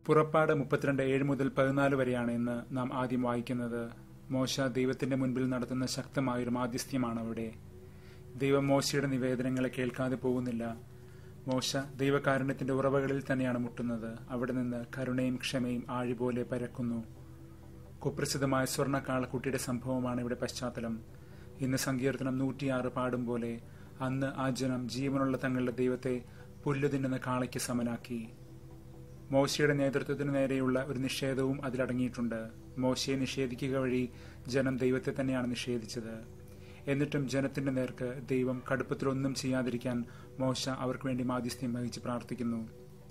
പുറപ്പാട് മുപ്പത്തിരണ്ട് ഏഴ് മുതൽ പതിനാല് വരെയാണ് ഇന്ന് നാം ആദ്യം വായിക്കുന്നത് മോശ ദൈവത്തിന്റെ മുൻപിൽ നടത്തുന്ന ശക്തമായൊരു മാധ്യസ്ഥ്യമാണ് അവിടെ ദൈവം മോശയുടെ നിവേദനങ്ങളെ കേൾക്കാതെ പോകുന്നില്ല മോശ ദൈവകാരുണ്യത്തിന്റെ ഉറവകളിൽ തന്നെയാണ് മുട്ടുന്നത് അവിടെ നിന്ന് കരുണയും ക്ഷമയും ആഴി പോലെ പരക്കുന്നു കുപ്രസിദ്ധമായ സ്വർണ്ണ കാളക്കുട്ടിയുടെ സംഭവമാണ് ഇവിടെ പശ്ചാത്തലം ഇന്ന് സങ്കീർത്തനം നൂറ്റിയാറ് പാടും പോലെ അന്ന് ആ ജനം ജീവനുള്ള തങ്ങളുടെ ദൈവത്തെ പുല്ലു തിന്നുന്ന കാളയ്ക്ക് സമനാക്കി മോശയുടെ നേതൃത്വത്തിനു നേരെയുള്ള ഒരു നിഷേധവും അതിലടങ്ങിയിട്ടുണ്ട് മോശയെ നിഷേധിക്കുക വഴി ജനം ദൈവത്തെ തന്നെയാണ് നിഷേധിച്ചത് എന്നിട്ടും ജനത്തിന്റെ നേർക്ക് ദൈവം കടുപ്പത്തിലൊന്നും ചെയ്യാതിരിക്കാൻ മോശ അവർക്ക് വേണ്ടി മാധ്യസ്ഥ്യം വഹിച്ച് പ്രാർത്ഥിക്കുന്നു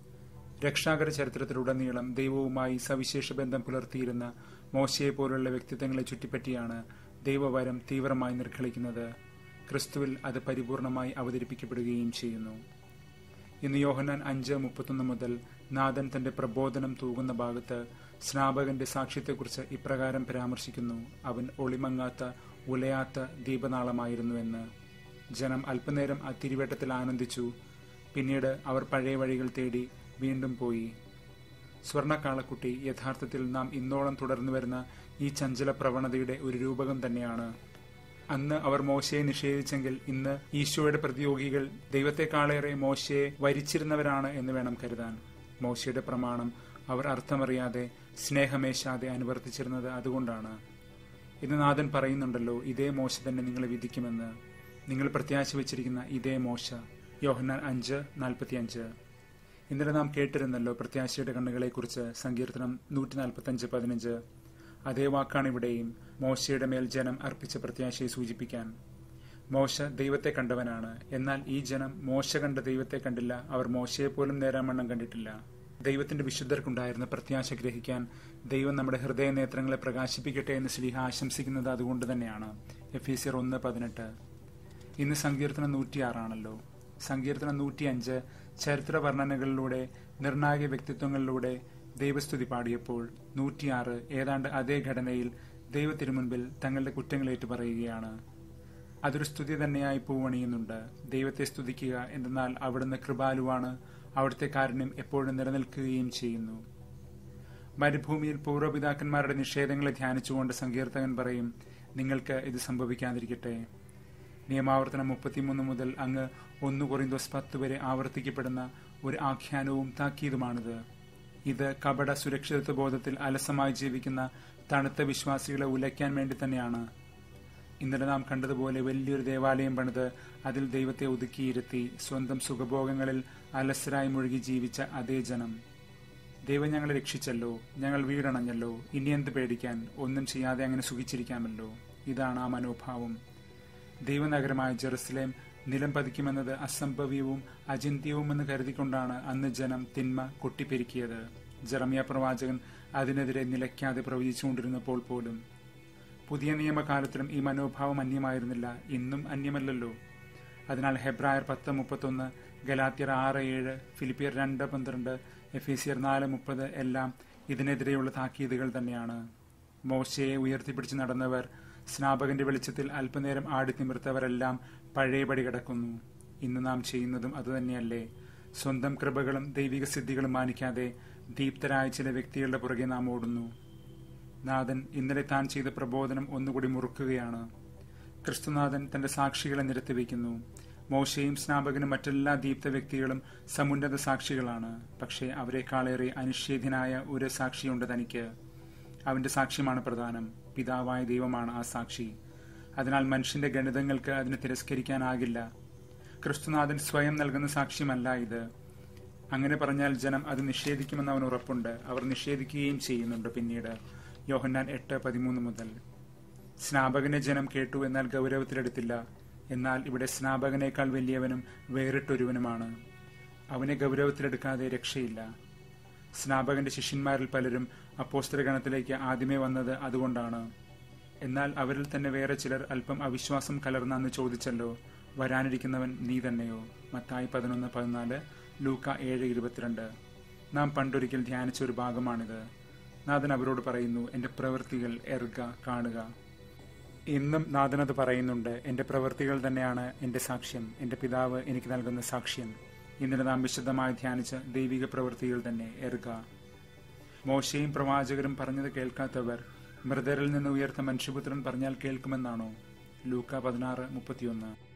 രക്ഷാകര ചരിത്രത്തിലുടനീളം ദൈവവുമായി സവിശേഷ ബന്ധം പുലർത്തിയിരുന്ന മോശയെ പോലുള്ള വ്യക്തിത്വങ്ങളെ ചുറ്റിപ്പറ്റിയാണ് ദൈവവരം തീവ്രമായി നിർക്കളിക്കുന്നത് ക്രിസ്തുവിൽ അത് പരിപൂർണമായി അവതരിപ്പിക്കപ്പെടുകയും ചെയ്യുന്നു ഇന്ന് യോഹനാൻ അഞ്ച് മുപ്പത്തൊന്ന് മുതൽ നാഥൻ തന്റെ പ്രബോധനം തൂകുന്ന ഭാഗത്ത് സ്നാപകന്റെ സാക്ഷ്യത്തെക്കുറിച്ച് ഇപ്രകാരം പരാമർശിക്കുന്നു അവൻ ഒളിമങ്ങാത്ത ഉലയാത്ത ദീപനാളമായിരുന്നുവെന്ന് ജനം അല്പനേരം ആ തിരുവേട്ടത്തിൽ ആനന്ദിച്ചു പിന്നീട് അവർ പഴയ വഴികൾ തേടി വീണ്ടും പോയി സ്വർണ്ണക്കാളക്കുട്ടി യഥാർത്ഥത്തിൽ നാം ഇന്നോളം തുടർന്നു വരുന്ന ഈ ചഞ്ചല പ്രവണതയുടെ ഒരു രൂപകം തന്നെയാണ് അന്ന് അവർ മോശയെ നിഷേധിച്ചെങ്കിൽ ഇന്ന് ഈശോയുടെ പ്രതിയോഗികൾ ദൈവത്തെക്കാളേറെ മോശയെ വരിച്ചിരുന്നവരാണ് എന്ന് വേണം കരുതാൻ മോശയുടെ പ്രമാണം അവർ അർത്ഥമറിയാതെ സ്നേഹമേശാതെ അനുവർത്തിച്ചിരുന്നത് അതുകൊണ്ടാണ് ഇന്ന് നാഥൻ പറയുന്നുണ്ടല്ലോ ഇതേ മോശ തന്നെ നിങ്ങളെ വിധിക്കുമെന്ന് നിങ്ങൾ പ്രത്യാശ വെച്ചിരിക്കുന്ന ഇതേ മോശ യോഹന്നാൻ അഞ്ച് നാൽപ്പത്തിയഞ്ച് ഇന്നലെ നാം കേട്ടിരുന്നല്ലോ പ്രത്യാശയുടെ കണ്ണുകളെക്കുറിച്ച് സങ്കീർത്തനം നൂറ്റി നാൽപ്പത്തി അഞ്ച് പതിനഞ്ച് അതേ വാക്കാണ് ഇവിടെയും മോശയുടെ മേൽ ജനം അർപ്പിച്ച പ്രത്യാശയെ സൂചിപ്പിക്കാൻ മോശ ദൈവത്തെ കണ്ടവനാണ് എന്നാൽ ഈ ജനം മോശ കണ്ട ദൈവത്തെ കണ്ടില്ല അവർ മോശയെ പോലും നേരാമണ്ണം കണ്ടിട്ടില്ല ദൈവത്തിന്റെ വിശുദ്ധർക്കുണ്ടായിരുന്ന പ്രത്യാശ ഗ്രഹിക്കാൻ ദൈവം നമ്മുടെ ഹൃദയ നേത്രങ്ങളെ പ്രകാശിപ്പിക്കട്ടെ എന്ന് ശ്രീഹ ആശംസിക്കുന്നത് അതുകൊണ്ട് തന്നെയാണ് എഫ് ഇ സിയർ ഒന്ന് പതിനെട്ട് ഇന്ന് സങ്കീർത്തനം നൂറ്റിയാറാണല്ലോ സങ്കീർത്തനം നൂറ്റിയഞ്ച് ചരിത്ര വർണ്ണനകളിലൂടെ നിർണായക വ്യക്തിത്വങ്ങളിലൂടെ ദൈവസ്തുതി പാടിയപ്പോൾ നൂറ്റിയാറ് ഏതാണ്ട് അതേ ഘടനയിൽ ദൈവത്തിനു മുൻപിൽ തങ്ങളുടെ കുറ്റങ്ങളേറ്റു പറയുകയാണ് അതൊരു സ്തുതി തന്നെയായി പൂവണിയുന്നുണ്ട് ദൈവത്തെ സ്തുതിക്കുക എന്തെന്നാൽ അവിടുന്ന് കൃപാലുവാണ് അവിടുത്തെ കാരുണ്യം എപ്പോഴും നിലനിൽക്കുകയും ചെയ്യുന്നു മരുഭൂമിയിൽ പൂർവ്വപിതാക്കന്മാരുടെ നിഷേധങ്ങളെ ധ്യാനിച്ചുകൊണ്ട് സങ്കീർത്തകൻ പറയും നിങ്ങൾക്ക് ഇത് സംഭവിക്കാതിരിക്കട്ടെ നിയമാവർത്തനം മുപ്പത്തിമൂന്ന് മുതൽ അങ്ങ് ഒന്ന് കൊറിന്തോസ് പത്ത് വരെ ആവർത്തിക്കപ്പെടുന്ന ഒരു ആഖ്യാനവും താക്കീതുമാണിത് ഇത് കപട സുരക്ഷിതത്വ ബോധത്തിൽ അലസമായി ജീവിക്കുന്ന തണുത്ത വിശ്വാസികളെ ഉലയ്ക്കാൻ വേണ്ടി തന്നെയാണ് ഇന്നലെ നാം കണ്ടതുപോലെ വലിയൊരു ദേവാലയം പണിത് അതിൽ ദൈവത്തെ ഒതുക്കിയിരുത്തി സ്വന്തം സുഖഭോഗങ്ങളിൽ അലസരായി മുഴുകി ജീവിച്ച അതേ ജനം ദൈവം ഞങ്ങളെ രക്ഷിച്ചല്ലോ ഞങ്ങൾ വീടണഞ്ഞല്ലോ ഇനി എന്ത് പേടിക്കാൻ ഒന്നും ചെയ്യാതെ അങ്ങനെ സുഖിച്ചിരിക്കാമല്ലോ ഇതാണ് ആ മനോഭാവം ദൈവനഗരമായ ജെറുസലേം നിലം പതിക്കുമെന്നത് അസംഭവ്യവും അചിന്ത്യവുമെന്ന് കരുതിക്കൊണ്ടാണ് അന്ന് ജനം തിന്മ കൊട്ടിപ്പെരുക്കിയത് ജറമിയ പ്രവാചകൻ അതിനെതിരെ നിലയ്ക്കാതെ പ്രവചിച്ചുകൊണ്ടിരുന്നപ്പോൾ പോലും പുതിയ നിയമകാലത്തിലും ഈ മനോഭാവം അന്യമായിരുന്നില്ല ഇന്നും അന്യമല്ലല്ലോ അതിനാൽ ഹെബ്രായർ പത്ത് മുപ്പത്തൊന്ന് ഗലാത്യർ ആറ് ഏഴ് ഫിലിപ്പിയർ രണ്ട് പന്ത്രണ്ട് എഫീസിയർ നാല് മുപ്പത് എല്ലാം ഇതിനെതിരെയുള്ള താക്കീതുകൾ തന്നെയാണ് മോശയെ ഉയർത്തിപ്പിടിച്ച് നടന്നവർ സ്നാപകന്റെ വെളിച്ചത്തിൽ അല്പനേരം ആടിത്തിമിർത്തവരെല്ലാം പഴയപടി കിടക്കുന്നു ഇന്ന് നാം ചെയ്യുന്നതും അതുതന്നെയല്ലേ സ്വന്തം കൃപകളും ദൈവിക സിദ്ധികളും മാനിക്കാതെ ദീപ്തരായ ചില വ്യക്തികളുടെ പുറകെ നാം ഓടുന്നു നാഥൻ ഇന്നലെ താൻ ചെയ്ത പ്രബോധനം ഒന്നുകൂടി മുറുക്കുകയാണ് ക്രിസ്തുനാഥൻ തന്റെ സാക്ഷികളെ നിരത്തിവെക്കുന്നു മോശയും സ്നാപകനും മറ്റെല്ലാ ദീപ്ത വ്യക്തികളും സമുന്നത സാക്ഷികളാണ് പക്ഷേ അവരെക്കാളേറെ അനിഷേധ്യനായ ഒരു സാക്ഷിയുണ്ട് തനിക്ക് അവന്റെ സാക്ഷ്യമാണ് പ്രധാനം പിതാവായ ദൈവമാണ് ആ സാക്ഷി അതിനാൽ മനുഷ്യന്റെ ഗണിതങ്ങൾക്ക് അതിനെ തിരസ്കരിക്കാനാകില്ല ക്രിസ്തുനാഥൻ സ്വയം നൽകുന്ന സാക്ഷ്യമല്ല ഇത് അങ്ങനെ പറഞ്ഞാൽ ജനം അത് നിഷേധിക്കുമെന്ന് അവൻ ഉറപ്പുണ്ട് അവർ നിഷേധിക്കുകയും ചെയ്യുന്നുണ്ട് പിന്നീട് യോഹന്നാൻ എട്ട് പതിമൂന്ന് മുതൽ സ്നാപകനെ ജനം കേട്ടു എന്നാൽ ഗൗരവത്തിലെടുത്തില്ല എന്നാൽ ഇവിടെ സ്നാപകനേക്കാൾ വലിയവനും വേറിട്ടൊരുവനുമാണ് അവനെ ഗൗരവത്തിലെടുക്കാതെ രക്ഷയില്ല സ്നാപകന്റെ ശിഷ്യന്മാരിൽ പലരും അപ്പോസ്തര ഗണത്തിലേക്ക് ആദ്യമേ വന്നത് അതുകൊണ്ടാണ് എന്നാൽ അവരിൽ തന്നെ വേറെ ചിലർ അല്പം അവിശ്വാസം കലർന്നെന്ന് ചോദിച്ചല്ലോ വരാനിരിക്കുന്നവൻ നീ തന്നെയോ മത്തായി പതിനൊന്ന് പതിനാല് ലൂക്ക ഏഴ് ഇരുപത്തിരണ്ട് നാം പണ്ടൊരിക്കൽ ധ്യാനിച്ച ഒരു ഭാഗമാണിത് നാഥൻ അവരോട് പറയുന്നു എൻ്റെ പ്രവൃത്തികൾ എറുക കാണുക ഇന്നും നാഥൻ അത് പറയുന്നുണ്ട് എൻ്റെ പ്രവൃത്തികൾ തന്നെയാണ് എൻ്റെ സാക്ഷ്യം എൻ്റെ പിതാവ് എനിക്ക് നൽകുന്ന സാക്ഷ്യം ഇന്നലെ നാം വിശദമായി ധ്യാനിച്ച ദൈവിക പ്രവൃത്തികൾ തന്നെ എറുക മോശയും പ്രവാചകരും പറഞ്ഞത് കേൾക്കാത്തവർ മൃതരിൽ നിന്ന് ഉയർത്ത മനുഷ്യപുത്രൻ പറഞ്ഞാൽ കേൾക്കുമെന്നാണോ ലൂക്ക പതിനാറ് മുപ്പത്തിയൊന്ന്